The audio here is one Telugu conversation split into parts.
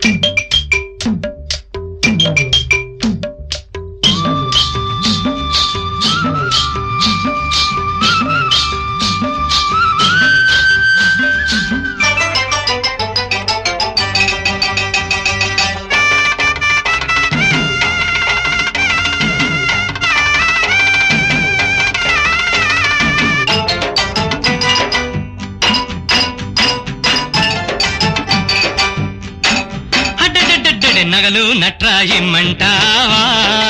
అడ్డడ్డడ్డడి నగలు నట్రాయిమ్మంటావా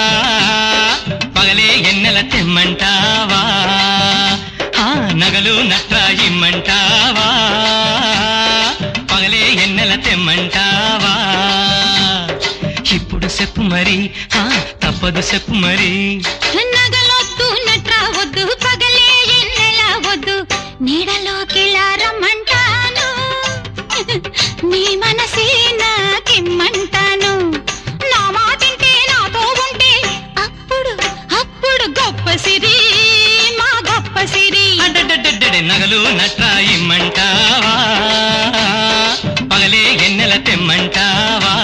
పగలే ఎన్నెల తెమ్మంటావా ఆ నగలు నట్రాయిమ్మంటావా పగలే ఎన్నెల తెమ్మంటావా ఇప్పుడు చెప్పు మరి ఆ తప్పదు చెప్పు మరి నగలొద్దు నట్రావద్దు పగలే ఎన్నెలా వద్దు నీడలోకి రమ్మంటాను నీ మనసే నాకిమ్మంటాను నా మాటింటే నాతో ఉంటే అప్పుడు అప్పుడు గొప్ప సిరి మా గొప్ప సిరి అడ్డడ్డడ్డడి నగలు నట్రాయిమ్మంటావా పగలే ఎన్నెల తెమ్మంటావా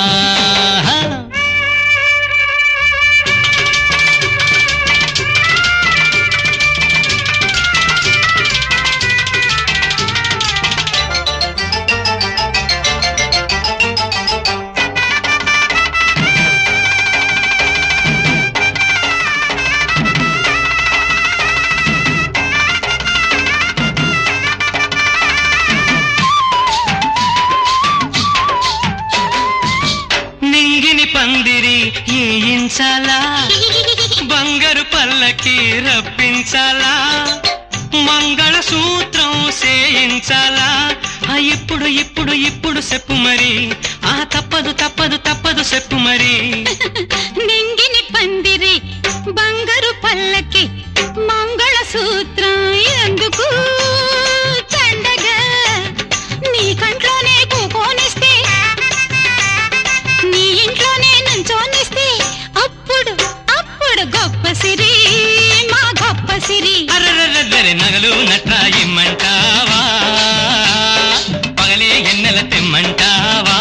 నింగిని పందిరి ఏయించాలా బంగారు పల్లకి రప్పించాలా మంగళ సూత్రం చేయించాలా ఆ ఇప్పుడు ఇప్పుడు ఇప్పుడు చెప్పు మరి ఆ తప్పదు తప్పదు తప్పదు చెప్పు మరి నింగిని పందిరి బంగారు పల్లకి మంగళ సూత్రం ఎందుకు తండగా నీ కంట్లోనే కూకోనిస్తే నీ ఇంట్లోనే నుంచోనిస్తే అప్పుడు అప్పుడు గొప్ప సిరి మా గొప్ప సిరి అర్రర్రర్రరి నగలు నట్రాయిమ్మంటావా పగలే ఎన్నెల తెమ్మంటావా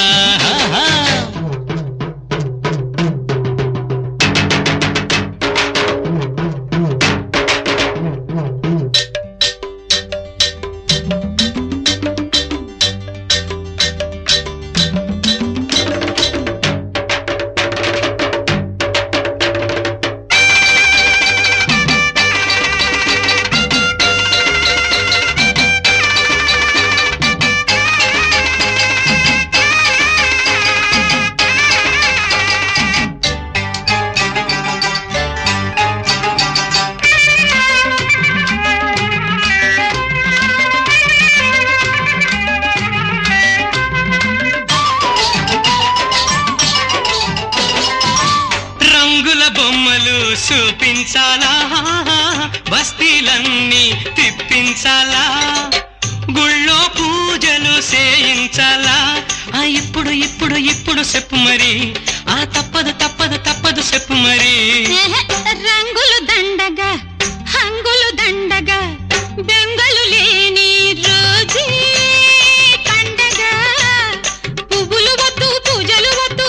రంగుల బొమ్మలు చూపించాలా బస్తీలన్నీ తిప్పించాలా గుళ్ళో పూజలు చేయించాలా ఆ ఇప్పుడు ఇప్పుడు ఇప్పుడు చెప్పు మరి ఆ తప్పదు తప్పదు తప్పదు చెప్పు మరి రంగులు దండగా హంగులు దండగా బెంగలు లేని రోజే పండగ పువ్వులు వద్దు పూజలు వద్దు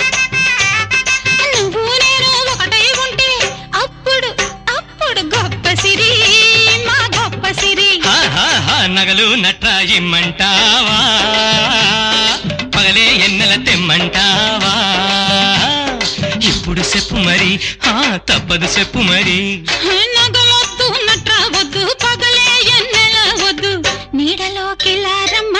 నువ్వు నేను ఒకటై ఉంటే అప్పుడు అప్పుడు గొప్ప సిరి మా గొప్ప సిరి హా, హా, హా, నగలు నట్రాయిమ్మంటావా పగలే ఎన్నెల తెమ్మంటావా ఇప్పుడు చెప్పు మరి ఆ తప్పదు చెప్పు మరి నగలొద్దు నట్రా వద్దు పగలే ఎన్నెల వద్దు నీడలోకి రమ్మ